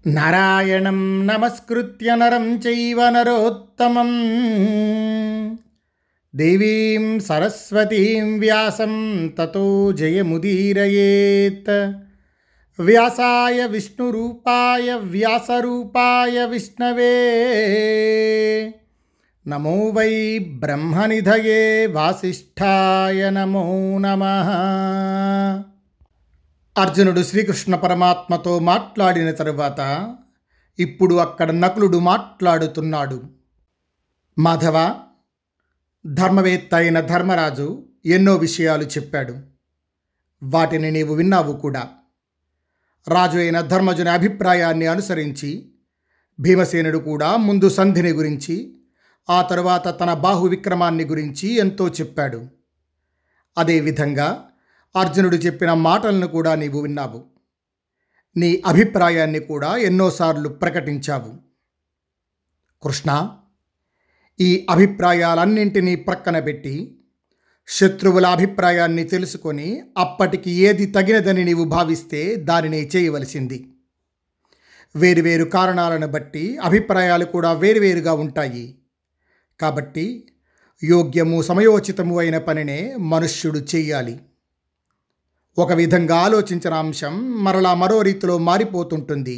నారాయణం నమస్కృత్య నరం చైవ నరోత్తమం దేవీం సరస్వతీం వ్యాసం తతో జయముదీరయేత్ వ్యాసాయ విష్ణురూపాయ వ్యాసరూపాయ విష్ణవే నమో వై బ్రహ్మనిధయే వాసిష్ఠాయ నమో నమః అర్జునుడు శ్రీకృష్ణ పరమాత్మతో మాట్లాడిన తరువాత ఇప్పుడు అక్కడ నకులుడు మాట్లాడుతున్నాడు మాధవ ధర్మవేత్త అయిన ధర్మరాజు ఎన్నో విషయాలు చెప్పాడు వాటిని నీవు విన్నావు కూడా రాజు అయిన ధర్మజుని అభిప్రాయాన్ని అనుసరించి భీమసేనుడు కూడా ముందు సంధిని గురించి ఆ తరువాత తన బాహు విక్రమాన్ని గురించి ఎంతో చెప్పాడు అదేవిధంగా అర్జునుడు చెప్పిన మాటలను కూడా నీవు విన్నావు నీ అభిప్రాయాన్ని కూడా ఎన్నోసార్లు ప్రకటించావు కృష్ణ ఈ అభిప్రాయాలన్నింటినీ ప్రక్కన పెట్టి శత్రువుల అభిప్రాయాన్ని తెలుసుకొని అప్పటికి ఏది తగినదని నీవు భావిస్తే దానిని చేయవలసింది వేరువేరు కారణాలను బట్టి అభిప్రాయాలు కూడా వేరువేరుగా ఉంటాయి కాబట్టి యోగ్యము సమయోచితము అయిన పనినే మనుష్యుడు చెయ్యాలి ఒక విధంగా ఆలోచించిన అంశం మరలా మరో రీతిలో మారిపోతుంటుంది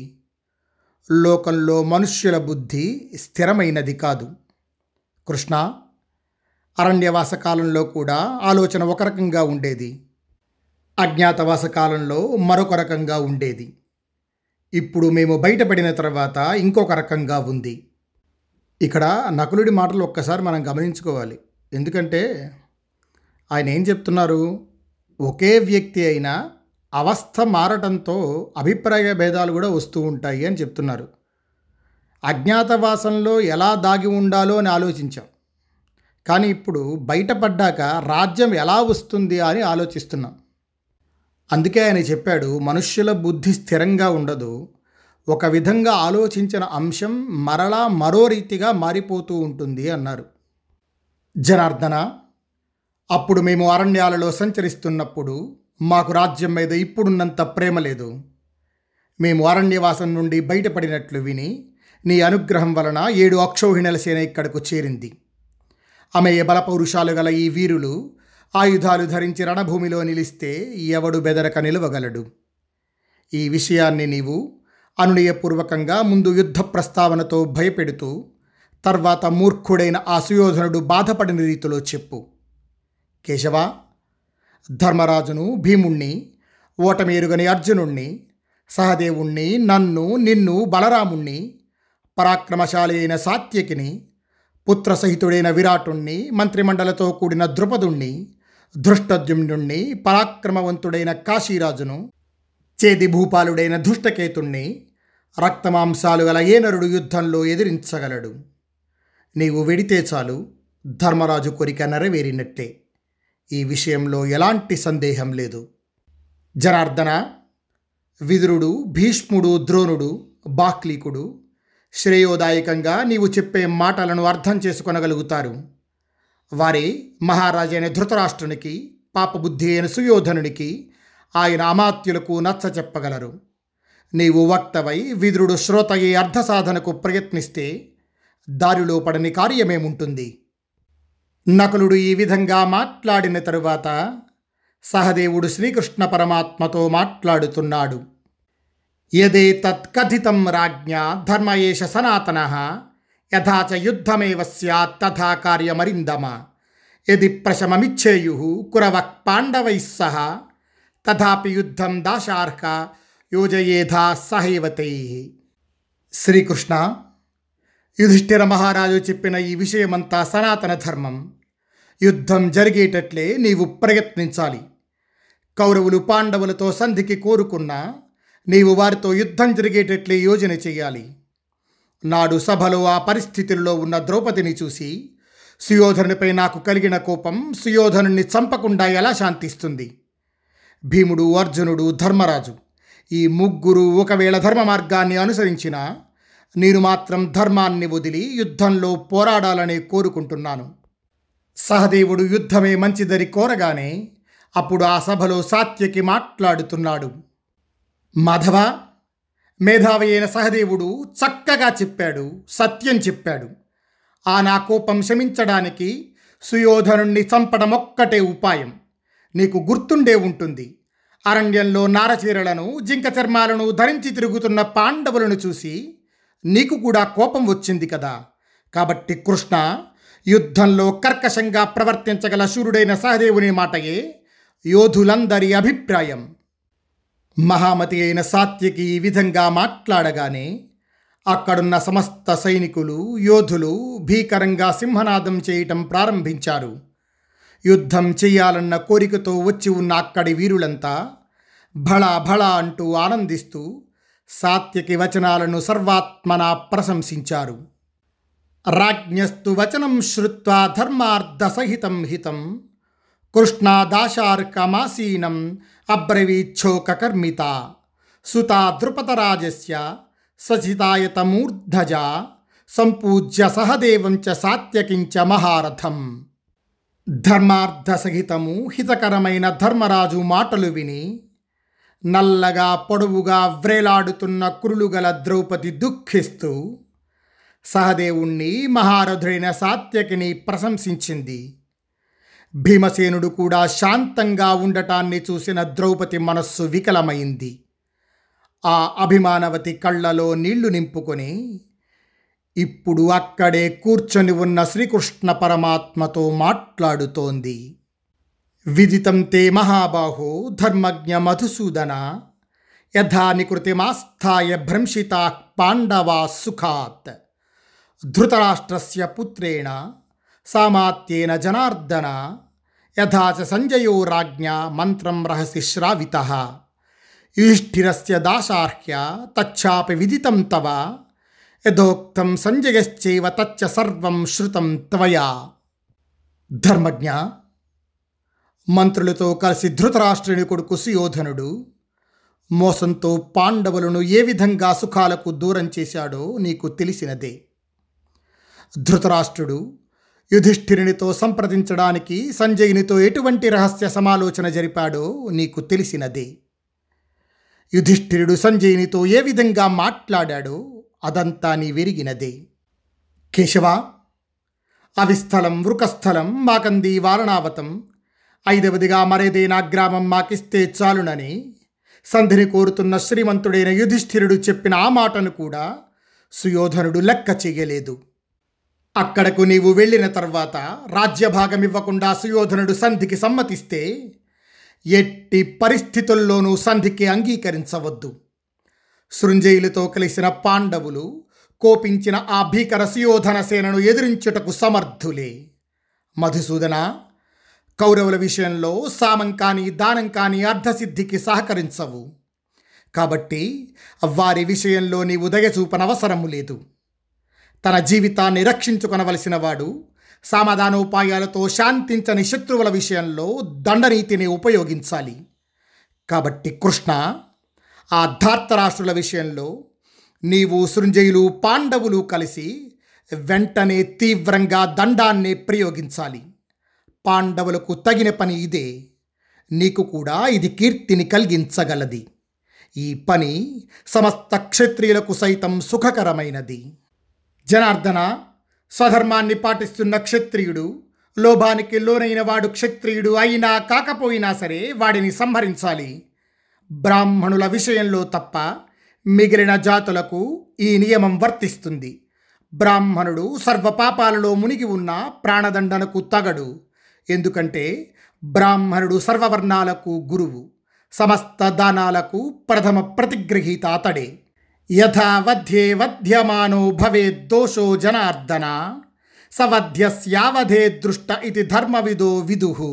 లోకంలో మనుష్యుల బుద్ధి స్థిరమైనది కాదు కృష్ణ అరణ్యవాస కాలంలో కూడా ఆలోచన ఒక రకంగా ఉండేది అజ్ఞాతవాస కాలంలో మరొక రకంగా ఉండేది ఇప్పుడు మేము బయటపడిన తర్వాత ఇంకొక రకంగా ఉంది ఇక్కడ నకులుడి మాటలు ఒక్కసారి మనం గమనించుకోవాలి ఎందుకంటే ఆయన ఏం చెప్తున్నారు ఒకే వ్యక్తి అయినా అవస్థ మారటంతో అభిప్రాయ భేదాలు కూడా వస్తూ ఉంటాయి అని చెప్తున్నారు అజ్ఞాతవాసంలో ఎలా దాగి ఉండాలో అని ఆలోచించాం కానీ ఇప్పుడు బయటపడ్డాక రాజ్యం ఎలా వస్తుంది అని ఆలోచిస్తున్నాం అందుకే ఆయన చెప్పాడు మనుష్యుల బుద్ధి స్థిరంగా ఉండదు ఒక విధంగా ఆలోచించిన అంశం మరలా మరో రీతిగా మారిపోతూ ఉంటుంది అన్నారు జనార్దన అప్పుడు మేము అరణ్యాలలో సంచరిస్తున్నప్పుడు మాకు రాజ్యం మీద ఇప్పుడున్నంత ప్రేమ లేదు మేము అరణ్యవాసం నుండి బయటపడినట్లు విని నీ అనుగ్రహం వలన ఏడు అక్షౌహిణల సేన ఇక్కడకు చేరింది అమేయ బలపౌరుషాలు గల ఈ వీరులు ఆయుధాలు ధరించి రణభూమిలో నిలిస్తే ఎవడు బెదరక నిలవగలడు ఈ విషయాన్ని నీవు అనునయపూర్వకంగా ముందు యుద్ధ ప్రస్తావనతో భయపెడుతూ తర్వాత మూర్ఖుడైన ఆ సుయోధనుడు బాధపడిన రీతిలో చెప్పు కేశవ ధర్మరాజును భీముణ్ణి ఓటమేరుగని అర్జునుణ్ణి సహదేవుణ్ణి నన్ను నిన్ను బలరాముణ్ణి పరాక్రమశాలి అయిన సాత్యకిని పుత్రసహితుడైన విరాటుణ్ణి మంత్రిమండలతో కూడిన ద్రుపదుణ్ణి ధృష్టద్యుమ్నుణ్ణి పరాక్రమవంతుడైన కాశీరాజును చేది భూపాలుడైన దుష్టకేతుణ్ణి రక్తమాంసాలు గల ఏనరుడు యుద్ధంలో ఎదిరించగలడు నీవు వెడితే చాలు ధర్మరాజు కోరిక నెరవేరినట్టే ఈ విషయంలో ఎలాంటి సందేహం లేదు జనార్దన విదురుడు భీష్ముడు ద్రోణుడు బాక్లీకుడు శ్రేయోదాయకంగా నీవు చెప్పే మాటలను అర్థం చేసుకొనగలుగుతారు వారే మహారాజైన ధృతరాష్ట్రునికి పాపబుద్ధి అయిన సుయోధనునికి ఆయన అమాత్యులకు నచ్చ చెప్పగలరు నీవు వక్తవై విదురుడు శ్రోతయ్యే అర్థసాధనకు ప్రయత్నిస్తే దారిలో పడని కార్యమేముంటుంది నకులుడు ఈ విధంగా మాట్లాడిన తరువాత సహదేవుడు శ్రీకృష్ణ పరమాత్మతో మాట్లాడుతున్నాడు యదే తత్కథితం రాజ్ఞ ధర్మయేష సనాతన యథా చ యుద్ధమేవ స్యాత్ తథా కార్యమరిందమ యది ప్రశమమిచ్చేయు కురవ పాండవై సహ తథాపి యుద్ధం దాశార్హ యోజయేధా సహైవతై శ్రీకృష్ణ యుధిష్ఠిర మహారాజు చెప్పిన ఈ విషయమంతా సనాతన ధర్మం యుద్ధం జరిగేటట్లే నీవు ప్రయత్నించాలి కౌరవులు పాండవులతో సంధికి కోరుకున్నా నీవు వారితో యుద్ధం జరిగేటట్లే యోజన చేయాలి నాడు సభలో ఆ పరిస్థితుల్లో ఉన్న ద్రౌపదిని చూసి సుయోధనునిపై నాకు కలిగిన కోపం సుయోధనుణ్ణి చంపకుండా ఎలా శాంతిస్తుంది భీముడు అర్జునుడు ధర్మరాజు ఈ ముగ్గురు ఒకవేళ ధర్మ మార్గాన్ని అనుసరించినా నేను మాత్రం ధర్మాన్ని వదిలి యుద్ధంలో పోరాడాలని కోరుకుంటున్నాను సహదేవుడు యుద్ధమే మంచిదని కోరగానే అప్పుడు ఆ సభలో సాత్యకి మాట్లాడుతున్నాడు మాధవ మేధావి అయిన సహదేవుడు చక్కగా చెప్పాడు సత్యం చెప్పాడు ఆ నా కోపం శమించడానికి సుయోధనుణ్ణి చంపడం ఒక్కటే ఉపాయం నీకు గుర్తుండే ఉంటుంది అరణ్యంలో నారచీరలను జింక చర్మాలను ధరించి తిరుగుతున్న పాండవులను చూసి నీకు కూడా కోపం వచ్చింది కదా కాబట్టి కృష్ణ యుద్ధంలో కర్కశంగా ప్రవర్తించగల శూరుడైన సహదేవుని మాటయే యోధులందరి అభిప్రాయం మహామతి అయిన సాత్యకి ఈ విధంగా మాట్లాడగానే అక్కడున్న సమస్త సైనికులు యోధులు భీకరంగా సింహనాదం చేయటం ప్రారంభించారు యుద్ధం చెయ్యాలన్న కోరికతో వచ్చి ఉన్న అక్కడి వీరులంతా భళ భళ అంటూ ఆనందిస్తూ సాత్యకి వచనాలను సర్వాత్మనా ప్రశంసించారు రాజ్ఞస్తు వచనం శ్రుత్వా ధర్మార్థసహితం హితం కృష్ణాదాశార్కమాసీనం అబ్రవీచ్ఛోకర్మిత సుతా ద్రుపదరాజస్య సచితాయతమూర్ధజ సంపూజ్య సహదేవం చ సాత్యకించ మహారథం ధర్మార్థసహితము హితకరమైన ధర్మరాజు మాటలు విని నల్లగా పొడవుగా వ్రేలాడుతున్న కురులుగల ద్రౌపది దుఃఖిస్తూ సహదేవుణ్ణి మహారథుడైన సాత్యకిని ప్రశంసించింది భీమసేనుడు కూడా శాంతంగా ఉండటాన్ని చూసిన ద్రౌపది మనస్సు వికలమైంది ఆ అభిమానవతి కళ్ళలో నీళ్లు నింపుకొని ఇప్పుడు అక్కడే కూర్చొని ఉన్న శ్రీకృష్ణ పరమాత్మతో మాట్లాడుతోంది విదితం తే మహాబాహో ధర్మజ్ఞ మధుసూదన యథా నికృతిమాస్థాయ భ్రంశితా పాండవా సుఖాత్ ధృతరాష్ట్రస్య పుత్రేణ సామాత్యేన జనార్దన యథా చ సంజయో రాజ్ఞా మంత్రం రహసి శ్రావిత యుధిష్ఠిరస్య దాసార్హ్య తచ్చాపి విదితం తవ యథోక్తం సంజయశ్చైవ తచ్చ సర్వం శృతం త్వయా ధర్మజ్ఞ మంత్రులతో కలిసి ధృతరాష్ట్రుని కొడుకు సుయోధనుడు మోసంతో పాండవులను ఏ విధంగా సుఖాలకు దూరం చేశాడో నీకు తెలిసినదే ధృతరాష్ట్రుడు యుధిష్ఠిరునితో సంప్రదించడానికి సంజయునితో ఎటువంటి రహస్య సమాలోచన జరిపాడో నీకు తెలిసినదే యుధిష్ఠిరుడు సంజయునితో ఏ విధంగా మాట్లాడాడో అదంతా నీ వెరిగినదే కేశవ అవిస్థలం వృకస్థలం మాకంది వారణావతం ఐదవదిగా మరేదైనా గ్రామం మాకిస్తే చాలునని సంధిని కోరుతున్న శ్రీమంతుడైన యుధిష్ఠిరుడు చెప్పిన ఆ మాటను కూడా సుయోధనుడు లెక్క చెయ్యలేదు అక్కడకు నీవు వెళ్ళిన తర్వాత రాజ్యభాగం ఇవ్వకుండా సుయోధనుడు సంధికి సమ్మతిస్తే ఎట్టి పరిస్థితుల్లోనూ సంధికి అంగీకరించవద్దు సృంజయులతో కలిసిన పాండవులు కోపించిన ఆ భీకర సుయోధన సేనను ఎదిరించుటకు సమర్థులే మధుసూదన కౌరవుల విషయంలో సామం కానీ దానం కానీ అర్ధసిద్ధికి సహకరించవు కాబట్టి వారి విషయంలో నీవు దయచూపనవసరము లేదు తన జీవితాన్ని రక్షించుకొనవలసిన వాడు సమాధానోపాయాలతో శాంతించని శత్రువుల విషయంలో దండనీతిని ఉపయోగించాలి కాబట్టి కృష్ణ ఆ ధార్తరాష్ట్రుల విషయంలో నీవు సృంజయులు పాండవులు కలిసి వెంటనే తీవ్రంగా దండాన్ని ప్రయోగించాలి పాండవులకు తగిన పని ఇదే నీకు కూడా ఇది కీర్తిని కలిగించగలది ఈ పని సమస్త క్షత్రియులకు సైతం సుఖకరమైనది జనార్దన స్వధర్మాన్ని పాటిస్తున్న క్షత్రియుడు లోభానికి లోనైన వాడు క్షత్రియుడు అయినా కాకపోయినా సరే వాడిని సంహరించాలి బ్రాహ్మణుల విషయంలో తప్ప మిగిలిన జాతులకు ఈ నియమం వర్తిస్తుంది బ్రాహ్మణుడు సర్వ పాపాలలో మునిగి ఉన్న ప్రాణదండనకు తగడు ఎందుకంటే బ్రాహ్మణుడు సర్వవర్ణాలకు గురువు సమస్త దానాలకు ప్రథమ ప్రతిగ్రహీత అతడే యథా వధ్యే వధ్యమానో భవేద్దోషో జనార్దన సవధ్యస్యావధే దృష్ట ఇది ధర్మవిదో విదుహు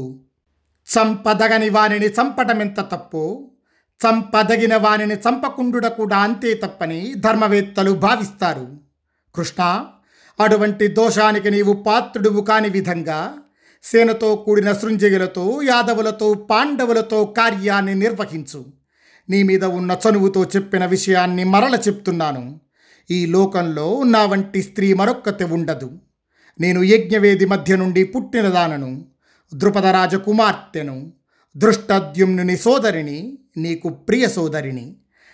చంపదగని వానిని చంపటమెంత తప్పో చంపదగిన వానిని చంపకుండుట కూడా అంతే తప్పని ధర్మవేత్తలు భావిస్తారు కృష్ణ అటువంటి దోషానికి నీవు పాత్రుడువు కాని విధంగా సేనతో కూడిన సృంజయులతో యాదవులతో పాండవులతో కార్యాన్ని నిర్వహించు నీ మీద ఉన్న చనువుతో చెప్పిన విషయాన్ని మరల చెప్తున్నాను ఈ లోకంలో నా వంటి స్త్రీ మరొక్కతి ఉండదు నేను యజ్ఞవేది మధ్య నుండి పుట్టిన దానను ద్రుపద రాజకుమార్తెను దృష్టద్యుమ్నుని సోదరిని నీకు ప్రియ సోదరిని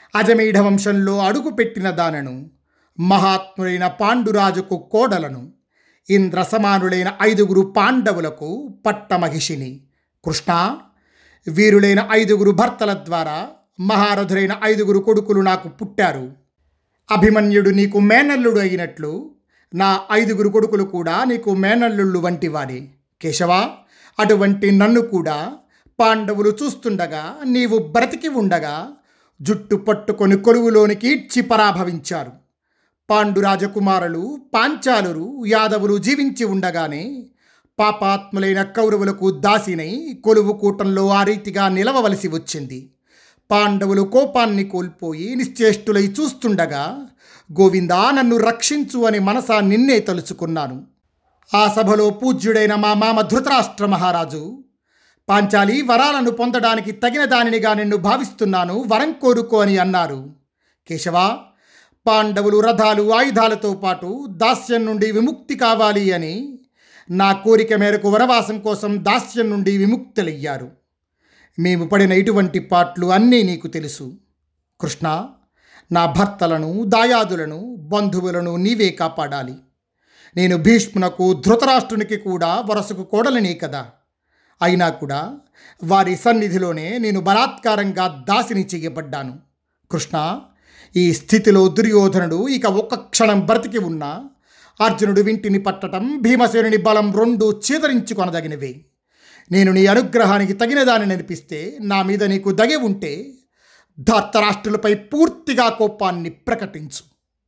అజమీఢ వంశంలో అడుగుపెట్టిన దానను మహాత్ములైన పాండురాజుకు కోడలను ఇంద్ర సమానులైన ఐదుగురు పాండవులకు పట్టమహిషిని కృష్ణ వీరులైన ఐదుగురు భర్తల ద్వారా మహారథులైన ఐదుగురు కొడుకులు నాకు పుట్టారు అభిమన్యుడు నీకు మేనల్లుడు అయినట్లు నా ఐదుగురు కొడుకులు కూడా నీకు మేనల్లుళ్ళు వంటి వారే కేశవ అటువంటి నన్ను కూడా పాండవులు చూస్తుండగా నీవు బ్రతికి ఉండగా జుట్టు పట్టుకొని కొలువులోనికి ఈడ్చి పరాభవించారు పాండు రాజకుమారులు పాంచాలురు యాదవులు జీవించి ఉండగానే పాపాత్ములైన కౌరవులకు దాసినై కొలువు కూటంలో ఆ రీతిగా నిలవవలసి వచ్చింది పాండవులు కోపాన్ని కోల్పోయి నిశ్చేష్టులై చూస్తుండగా గోవిందా నన్ను రక్షించు అని మనసా నిన్నే తలుచుకున్నాను ఆ సభలో పూజ్యుడైన మా మామ ధృతరాష్ట్ర మహారాజు పాంచాలి వరాలను పొందడానికి తగిన దానినిగా నిన్ను భావిస్తున్నాను వరం కోరుకో అని అన్నారు కేశవ పాండవులు రథాలు ఆయుధాలతో పాటు దాస్యం నుండి విముక్తి కావాలి అని నా కోరిక మేరకు వనవాసం కోసం దాస్యం నుండి విముక్తులయ్యారు మేము పడిన ఇటువంటి పాట్లు అన్నీ నీకు తెలుసు కృష్ణ నా భర్తలను దాయాదులను బంధువులను నీవే కాపాడాలి నేను భీష్మునకు ధృతరాష్ట్రునికి కూడా వరసకు కోడలనే కదా అయినా కూడా వారి సన్నిధిలోనే నేను బలాత్కారంగా దాసిని చేయబడ్డాను కృష్ణ ఈ స్థితిలో దుర్యోధనుడు ఇక ఒక్క క్షణం బ్రతికి ఉన్నా అర్జునుడు వింటిని పట్టటం భీమసేనుని బలం రెండు చేదరించుకొనదగినవే నేను నీ అనుగ్రహానికి తగిన దానిని అనిపిస్తే నా మీద నీకు దగి ఉంటే ధార్తరాష్ట్రులపై పూర్తిగా కోపాన్ని ప్రకటించు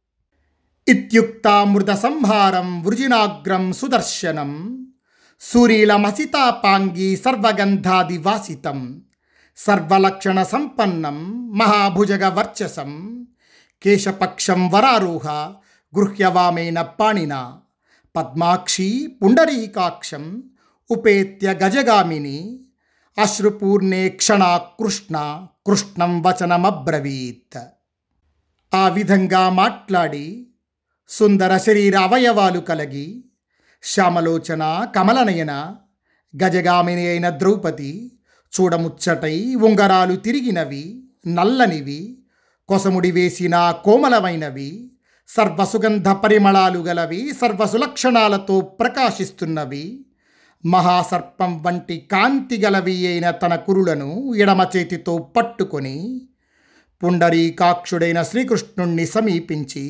ఇత్యుక్తామృత సంహారం వృజినాగ్రం సుదర్శనం సూరీలమసితాపాంగి సర్వగంధాదివాసితం సర్వలక్షణ సంపన్నం మహాభుజగ వర్చసం కేశపక్షం వరారోహ గృహ్యవామేన పాణిన పద్మాక్షి పుండరీకాక్షం ఉపేత్య గజగామిని అశ్రుపూర్ణే క్షణ కృష్ణ కృష్ణం వచనమబ్రవీత్ ఆ విధంగా మాట్లాడి సుందర శరీర అవయవాలు కలిగి శ్యామలోచన కమలనయన గజగామిని అయిన ద్రౌపది చూడముచ్చటై ఉంగరాలు తిరిగినవి నల్లనివి కొసముడి వేసిన కోమలమైనవి సర్వసుగంధ పరిమళాలు గలవి సర్వసులక్షణాలతో ప్రకాశిస్తున్నవి మహాసర్పం వంటి కాంతి గలవి అయిన తన కురులను ఎడమ చేతితో పట్టుకొని పుండరీకాక్షుడైన శ్రీకృష్ణుణ్ణి సమీపించి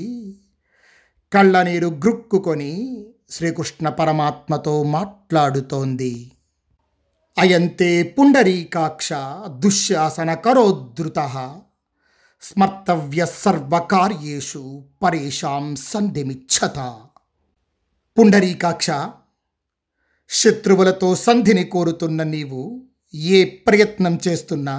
కళ్ళనీరు గ్రుక్కుకొని శ్రీకృష్ణ పరమాత్మతో మాట్లాడుతోంది అయంతే పుండరీకాక్ష దుశ్శాసన కరోద్ధృత స్మర్తవ్య సర్వకార్యేషు పరేషాం సంధిమిచ్చత పుండరీకాక్ష శత్రువులతో సంధిని కోరుతున్న నీవు ఏ ప్రయత్నం చేస్తున్నా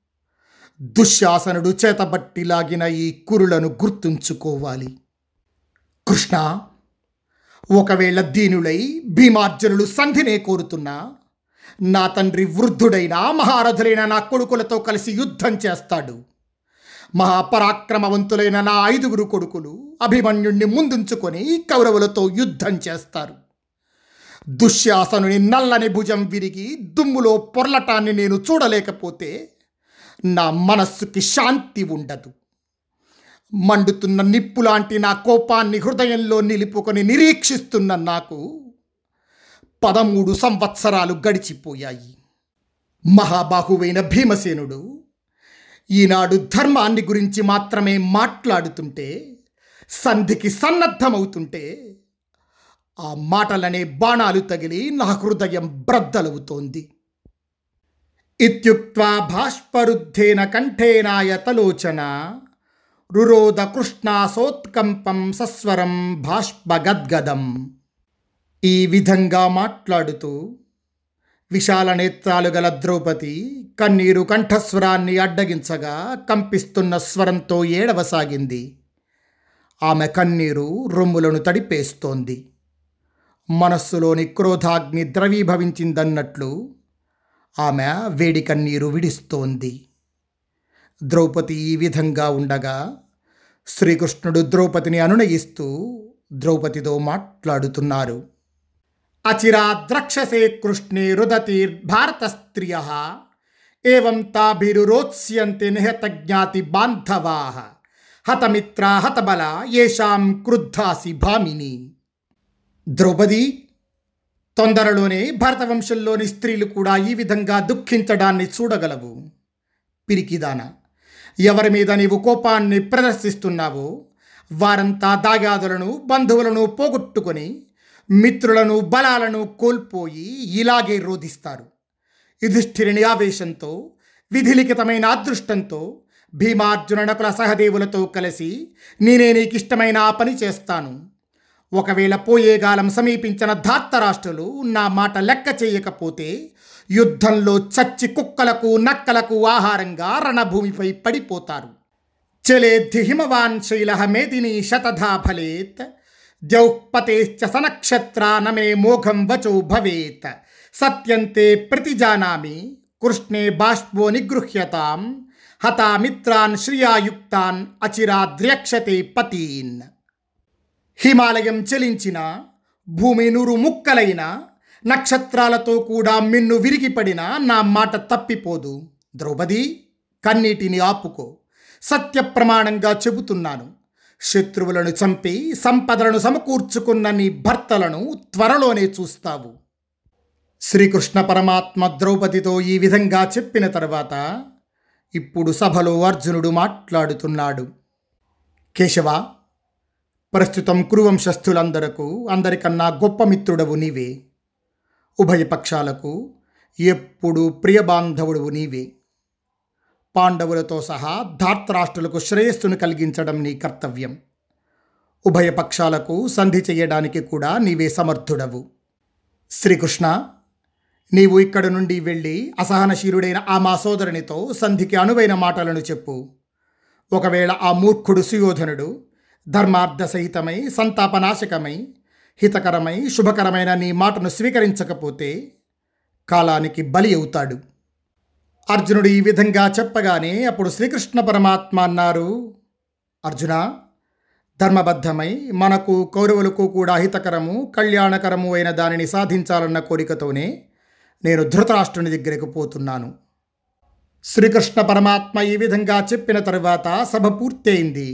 దుశ్శాసనుడు చేతబట్టి లాగిన ఈ కురులను గుర్తుంచుకోవాలి కృష్ణ ఒకవేళ దీనులై భీమార్జునులు సంధినే కోరుతున్నా నా తండ్రి వృద్ధుడైన మహారథులైన నా కొడుకులతో కలిసి యుద్ధం చేస్తాడు మహాపరాక్రమవంతులైన నా ఐదుగురు కొడుకులు అభిమన్యుణ్ణి ముందుంచుకొని కౌరవులతో యుద్ధం చేస్తారు దుశ్శాసనుని నల్లని భుజం విరిగి దుమ్ములో పొర్లటాన్ని నేను చూడలేకపోతే నా మనస్సుకి శాంతి ఉండదు మండుతున్న నిప్పులాంటి నా కోపాన్ని హృదయంలో నిలుపుకొని నిరీక్షిస్తున్న నాకు పదమూడు సంవత్సరాలు గడిచిపోయాయి మహాబాహువైన భీమసేనుడు ఈనాడు ధర్మాన్ని గురించి మాత్రమే మాట్లాడుతుంటే సంధికి సన్నద్ధమవుతుంటే ఆ మాటలనే బాణాలు తగిలి నా హృదయం బ్రద్దలవుతోంది ఇత్యుక్త్వా భాష్పరుద్ధేన కంఠేనాయతలోచన రురోద కృష్ణాసోత్కంపం సస్వరం భాష్పగద్గదం ఈ విధంగా మాట్లాడుతూ విశాల నేత్రాలు గల ద్రౌపది కన్నీరు కంఠస్వరాన్ని అడ్డగించగా కంపిస్తున్న స్వరంతో ఏడవసాగింది ఆమె కన్నీరు రొమ్ములను తడిపేస్తోంది మనస్సులోని క్రోధాగ్ని ద్రవీభవించిందన్నట్లు ఆమె వేడి కన్నీరు విడిస్తోంది ద్రౌపది ఈ విధంగా ఉండగా శ్రీకృష్ణుడు ద్రౌపదిని అనునయిస్తూ ద్రౌపదితో మాట్లాడుతున్నారు అచిరాద్రక్షసే కృష్ణే రుదతిర్భారత స్త్రియ ఏవం తాభిరురోత్స్యంతి నిహతజ్ఞాతి బాంధవా హతమిత్ర హతబల ఏషాం క్రుద్ధాసి భామిని ద్రౌపది తొందరలోనే భరతవంశంలోని స్త్రీలు కూడా ఈ విధంగా దుఃఖించడాన్ని చూడగలవు పిరికిదాన ఎవరి మీద నీవు కోపాన్ని ప్రదర్శిస్తున్నావో వారంతా దాగాదులను బంధువులను పోగొట్టుకొని మిత్రులను బలాలను కోల్పోయి ఇలాగే రోధిస్తారు యుధిష్ఠిరుని ఆవేశంతో విధిలిఖితమైన అదృష్టంతో భీమార్జున నకుల సహదేవులతో కలిసి నేనే నీకిష్టమైన ఆ పని చేస్తాను ఒకవేళ పోయేగాలం సమీపించిన ధాత్తరాష్ట్రులు నా మాట లెక్క చేయకపోతే యుద్ధంలో చచ్చి కుక్కలకు నక్కలకు ఆహారంగా రణభూమిపై పడిపోతారు చలేద్ధి హిమవాన్ శైల మేదిని శతధా ఫలేత్ ద్యౌపతేశ్చ సనక్షత్ర నమే మోఘం వచో భవేత్ సత్యంతే ప్రతిజానామి కృష్ణే బాష్పో నిగృహ్యతాం హతామిత్రాన్ శ్రియాయుక్తాన్ అచిరాద్ర్యక్షతే పతీన్ హిమాలయం చలించిన భూమి నూరు ముక్కలైన నక్షత్రాలతో కూడా మిన్ను విరిగిపడిన నా మాట తప్పిపోదు ద్రౌపది కన్నీటిని ఆపుకో సత్య ప్రమాణంగా చెబుతున్నాను శత్రువులను చంపి సంపదలను సమకూర్చుకున్న నీ భర్తలను త్వరలోనే చూస్తావు శ్రీకృష్ణ పరమాత్మ ద్రౌపదితో ఈ విధంగా చెప్పిన తర్వాత ఇప్పుడు సభలో అర్జునుడు మాట్లాడుతున్నాడు కేశవ ప్రస్తుతం కురువంశస్థులందరకు అందరికన్నా గొప్ప మిత్రుడవు నీవే ఉభయ పక్షాలకు ఎప్పుడు ప్రియబాంధవుడువు నీవే పాండవులతో సహా ధార్తరాష్ట్రులకు శ్రేయస్సును కలిగించడం నీ కర్తవ్యం ఉభయ పక్షాలకు సంధి చేయడానికి కూడా నీవే సమర్థుడవు శ్రీకృష్ణ నీవు ఇక్కడ నుండి వెళ్ళి అసహనశీలుడైన ఆ మా సోదరునితో సంధికి అనువైన మాటలను చెప్పు ఒకవేళ ఆ మూర్ఖుడు సుయోధనుడు ధర్మార్థ సహితమై సంతాపనాశకమై హితకరమై శుభకరమైన నీ మాటను స్వీకరించకపోతే కాలానికి బలి అవుతాడు అర్జునుడు ఈ విధంగా చెప్పగానే అప్పుడు శ్రీకృష్ణ పరమాత్మ అన్నారు అర్జున ధర్మబద్ధమై మనకు కౌరవులకు కూడా హితకరము కళ్యాణకరము అయిన దానిని సాధించాలన్న కోరికతోనే నేను ధృతరాష్ట్రుని దగ్గరకు పోతున్నాను శ్రీకృష్ణ పరమాత్మ ఈ విధంగా చెప్పిన తరువాత సభ పూర్తయింది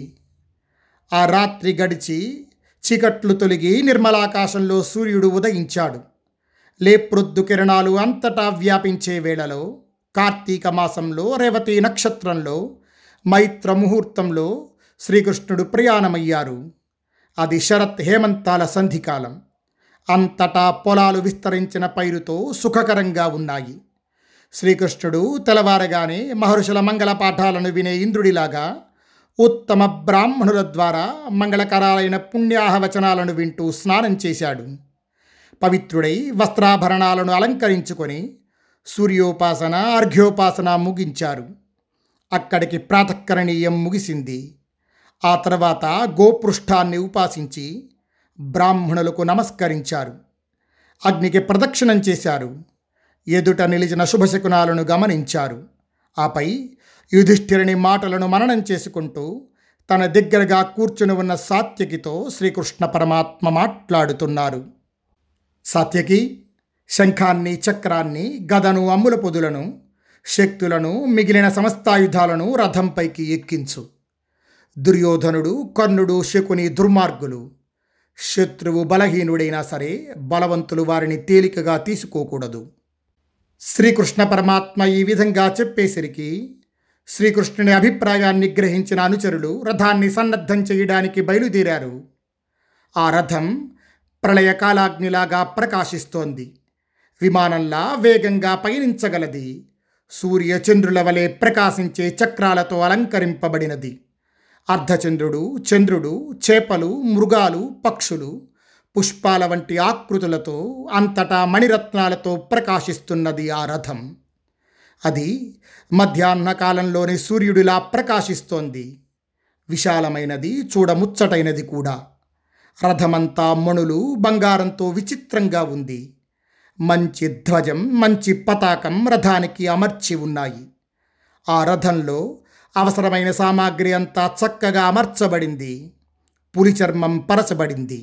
ఆ రాత్రి గడిచి చీకట్లు తొలగి నిర్మలాకాశంలో సూర్యుడు ఉదయించాడు లేప్రొద్దు కిరణాలు అంతటా వ్యాపించే వేళలో కార్తీక మాసంలో రేవతి నక్షత్రంలో మైత్ర ముహూర్తంలో శ్రీకృష్ణుడు ప్రయాణమయ్యారు అది శరత్ హేమంతాల సంధికాలం అంతటా పొలాలు విస్తరించిన పైరుతో సుఖకరంగా ఉన్నాయి శ్రీకృష్ణుడు తెల్లవారగానే మహర్షుల మంగళ పాఠాలను వినే ఇంద్రుడిలాగా ఉత్తమ బ్రాహ్మణుల ద్వారా మంగళకరాలైన పుణ్యాహవచనాలను వింటూ స్నానం చేశాడు పవిత్రుడై వస్త్రాభరణాలను అలంకరించుకొని సూర్యోపాసన అర్ఘ్యోపాసన ముగించారు అక్కడికి ప్రాతఃకరణీయం ముగిసింది ఆ తర్వాత గోపృష్ఠాన్ని ఉపాసించి బ్రాహ్మణులకు నమస్కరించారు అగ్నికి ప్రదక్షిణం చేశారు ఎదుట నిలిచిన శుభశకునాలను గమనించారు ఆపై యుధిష్ఠిరుని మాటలను మననం చేసుకుంటూ తన దగ్గరగా కూర్చుని ఉన్న సాత్యకితో శ్రీకృష్ణ పరమాత్మ మాట్లాడుతున్నారు సాత్యకి శంఖాన్ని చక్రాన్ని గదను అమ్ముల పొదులను శక్తులను మిగిలిన సమస్తాయుధాలను రథంపైకి ఎక్కించు దుర్యోధనుడు కర్ణుడు శకుని దుర్మార్గులు శత్రువు బలహీనుడైనా సరే బలవంతులు వారిని తేలికగా తీసుకోకూడదు శ్రీకృష్ణ పరమాత్మ ఈ విధంగా చెప్పేసరికి శ్రీకృష్ణుని అభిప్రాయాన్ని గ్రహించిన అనుచరులు రథాన్ని సన్నద్ధం చేయడానికి బయలుదేరారు ఆ రథం ప్రళయకాలాగ్నిలాగా ప్రకాశిస్తోంది విమానంలా వేగంగా పయనించగలది సూర్యచంద్రుల వలె ప్రకాశించే చక్రాలతో అలంకరింపబడినది అర్ధచంద్రుడు చంద్రుడు చేపలు మృగాలు పక్షులు పుష్పాల వంటి ఆకృతులతో అంతటా మణిరత్నాలతో ప్రకాశిస్తున్నది ఆ రథం అది మధ్యాహ్న కాలంలోని సూర్యుడిలా ప్రకాశిస్తోంది విశాలమైనది చూడముచ్చటైనది కూడా రథమంతా మణులు బంగారంతో విచిత్రంగా ఉంది మంచి ధ్వజం మంచి పతాకం రథానికి అమర్చి ఉన్నాయి ఆ రథంలో అవసరమైన సామాగ్రి అంతా చక్కగా అమర్చబడింది పులి చర్మం పరచబడింది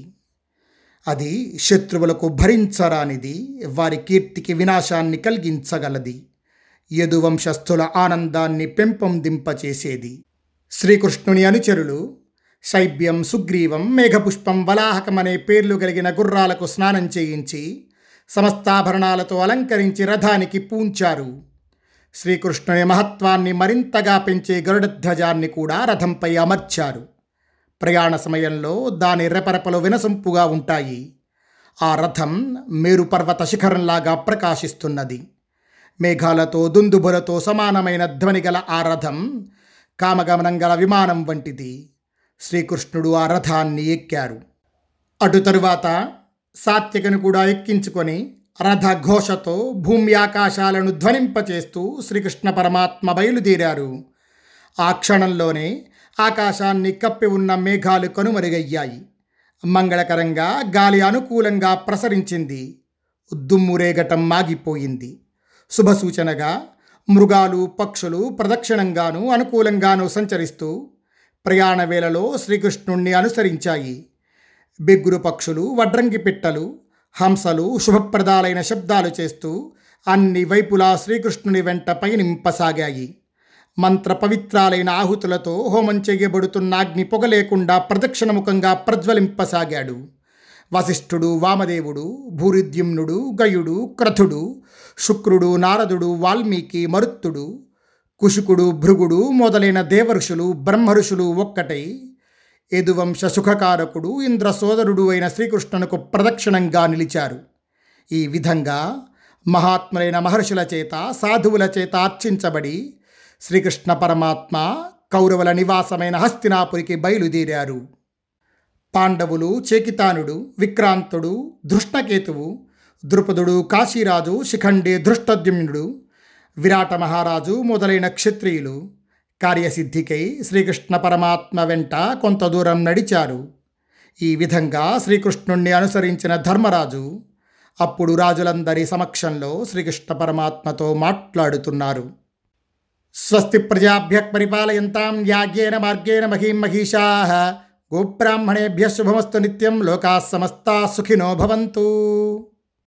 అది శత్రువులకు భరించరానిది వారి కీర్తికి వినాశాన్ని కలిగించగలది యదువంశస్థుల ఆనందాన్ని పెంపొందింపచేసేది శ్రీకృష్ణుని అనుచరులు శైబ్యం సుగ్రీవం మేఘపుష్పం వలాహకం అనే పేర్లు కలిగిన గుర్రాలకు స్నానం చేయించి సమస్తాభరణాలతో అలంకరించి రథానికి పూంచారు శ్రీకృష్ణుని మహత్వాన్ని మరింతగా పెంచే గరుడధ్వజాన్ని కూడా రథంపై అమర్చారు ప్రయాణ సమయంలో దాని రెపరెపలు వినసొంపుగా ఉంటాయి ఆ రథం మేరుపర్వత శిఖరంలాగా ప్రకాశిస్తున్నది మేఘాలతో దుందుబులతో సమానమైన ధ్వని గల ఆ రథం కామగమనం గల విమానం వంటిది శ్రీకృష్ణుడు ఆ రథాన్ని ఎక్కారు అటు తరువాత సాత్యకను కూడా ఎక్కించుకొని రథ ఘోషతో భూమి ఆకాశాలను ధ్వనింపచేస్తూ శ్రీకృష్ణ పరమాత్మ బయలుదేరారు ఆ క్షణంలోనే ఆకాశాన్ని కప్పి ఉన్న మేఘాలు కనుమరుగయ్యాయి మంగళకరంగా గాలి అనుకూలంగా ప్రసరించింది దుమ్మురేగటం మాగిపోయింది శుభసూచనగా మృగాలు పక్షులు ప్రదక్షిణంగాను అనుకూలంగాను సంచరిస్తూ ప్రయాణ వేళలో శ్రీకృష్ణుణ్ణి అనుసరించాయి బిగ్గురు పక్షులు వడ్రంగి పిట్టలు హంసలు శుభప్రదాలైన శబ్దాలు చేస్తూ అన్ని వైపులా శ్రీకృష్ణుని వెంట పయనింపసాగాయి మంత్ర పవిత్రాలైన ఆహుతులతో హోమం చేయబడుతున్న అగ్ని పొగ లేకుండా ప్రదక్షిణముఖంగా ప్రజ్వలింపసాగాడు వశిష్ఠుడు వామదేవుడు భూరిద్యుమ్నుడు గయుడు క్రథుడు శుక్రుడు నారదుడు వాల్మీకి మరుత్తుడు కుశుకుడు భృగుడు మొదలైన దేవర్షులు బ్రహ్మఋషులు ఒక్కటై యదువంశ సుఖకారకుడు ఇంద్ర సోదరుడు అయిన శ్రీకృష్ణునకు ప్రదక్షిణంగా నిలిచారు ఈ విధంగా మహాత్ములైన మహర్షుల చేత సాధువుల చేత అర్చించబడి శ్రీకృష్ణ పరమాత్మ కౌరవుల నివాసమైన హస్తినాపురికి బయలుదేరారు పాండవులు చేకితానుడు విక్రాంతుడు దృష్ణకేతువు ద్రుపదుడు కాశీరాజు శిఖండి దృష్టద్యుమ్నుడు విరాట మహారాజు మొదలైన క్షత్రియులు కార్యసిద్ధికై శ్రీకృష్ణ పరమాత్మ వెంట కొంత దూరం నడిచారు ఈ విధంగా శ్రీకృష్ణుణ్ణి అనుసరించిన ధర్మరాజు అప్పుడు రాజులందరి సమక్షంలో శ్రీకృష్ణ పరమాత్మతో మాట్లాడుతున్నారు స్వస్తి ప్రజాభ్య పరిపాలయంతాం యాజ్ఞేన మార్గేణ మహీం మహిషా గోబ్రాహ్మణేభ్య శుభమస్తు నిత్యం లోకా సమస్తా సుఖినో భవంతు